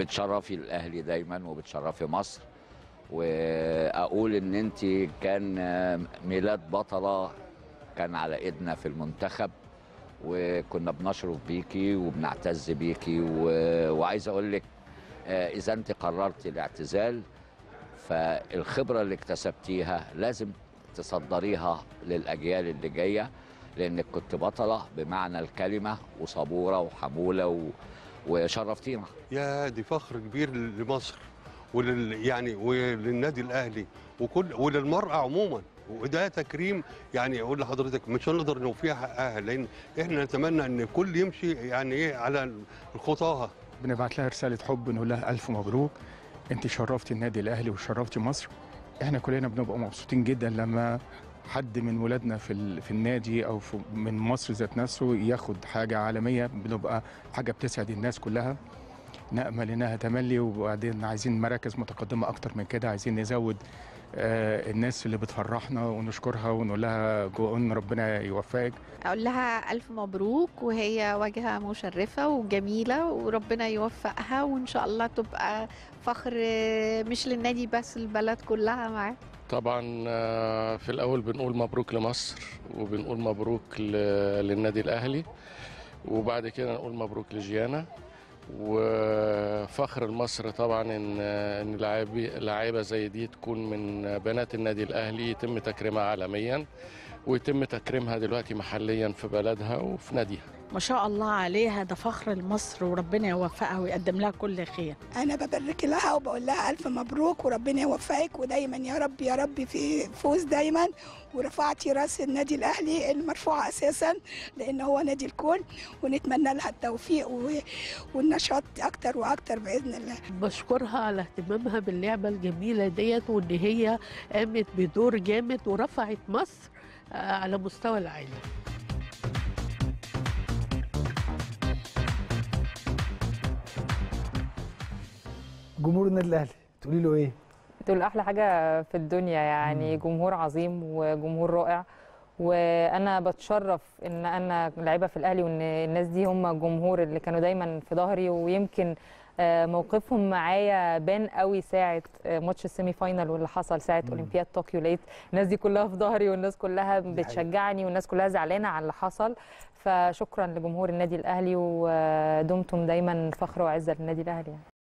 بتشرفي الاهلي دايما وبتشرفي مصر واقول ان انت كان ميلاد بطله كان على ايدنا في المنتخب وكنا بنشرف بيكي وبنعتز بيكي و... وعايز اقول لك آه، اذا انت قررتي الاعتزال فالخبره اللي اكتسبتيها لازم تصدريها للاجيال اللي جايه لانك كنت بطله بمعنى الكلمه وصبوره وحموله و... وشرفتينا يا دي فخر كبير لمصر ولل يعني وللنادي الاهلي وكل وللمراه عموما وده تكريم يعني اقول لحضرتك مش هنقدر نوفيها حقها لان احنا نتمنى ان الكل يمشي يعني ايه على خطاها بنبعت لها رساله حب نقول لها الف مبروك انت شرفتي النادي الاهلي وشرفتي مصر احنا كلنا بنبقى مبسوطين جدا لما حد من ولادنا في ال- في النادي او في من مصر ذات نفسه ياخد حاجه عالميه بنبقى حاجه بتسعد الناس كلها نامل انها تملي وبعدين عايزين مراكز متقدمه اكتر من كده عايزين نزود آه، الناس اللي بتفرحنا ونشكرها ونقول لها جوان ربنا يوفقك اقول لها الف مبروك وهي واجهه مشرفه وجميله وربنا يوفقها وان شاء الله تبقى فخر مش للنادي بس البلد كلها معاه طبعا آه، في الأول بنقول مبروك لمصر وبنقول مبروك ل- للنادي الأهلي وبعد كده نقول مبروك لجيانا وفخر لمصر طبعا ان ان لاعبي لاعيبه زي دي تكون من بنات النادي الاهلي يتم تكريمها عالميا ويتم تكريمها دلوقتي محليا في بلدها وفي ناديها ما شاء الله عليها ده فخر لمصر وربنا يوفقها ويقدم لها كل خير انا ببارك لها وبقول لها الف مبروك وربنا يوفقك ودايما يا رب يا رب في فوز دايما ورفعتي راس النادي الاهلي المرفوع اساسا لان هو نادي الكل ونتمنى لها التوفيق و- والنشاط اكتر واكتر باذن الله بشكرها على اهتمامها باللعبة الجميلة ديت وإن هي قامت بدور جامد ورفعت مصر آه، على مستوى العالم جمهور النادي الاهلي تقولي له ايه دول احلى حاجه في الدنيا يعني جمهور عظيم وجمهور رائع وانا بتشرف ان انا لعيبه في الاهلي وان الناس دي هم الجمهور اللي كانوا دايما في ظهري ويمكن آه، موقفهم معايا بان قوي ساعه آه، ماتش السيمي فاينال واللي حصل ساعه اولمبياد طوكيو لقيت الناس دي كلها في ظهري والناس كلها بتشجعني والناس كلها زعلانه على اللي حصل فشكرا لجمهور النادي الاهلي ودمتم دايما فخر وعزه للنادي الاهلي يعني.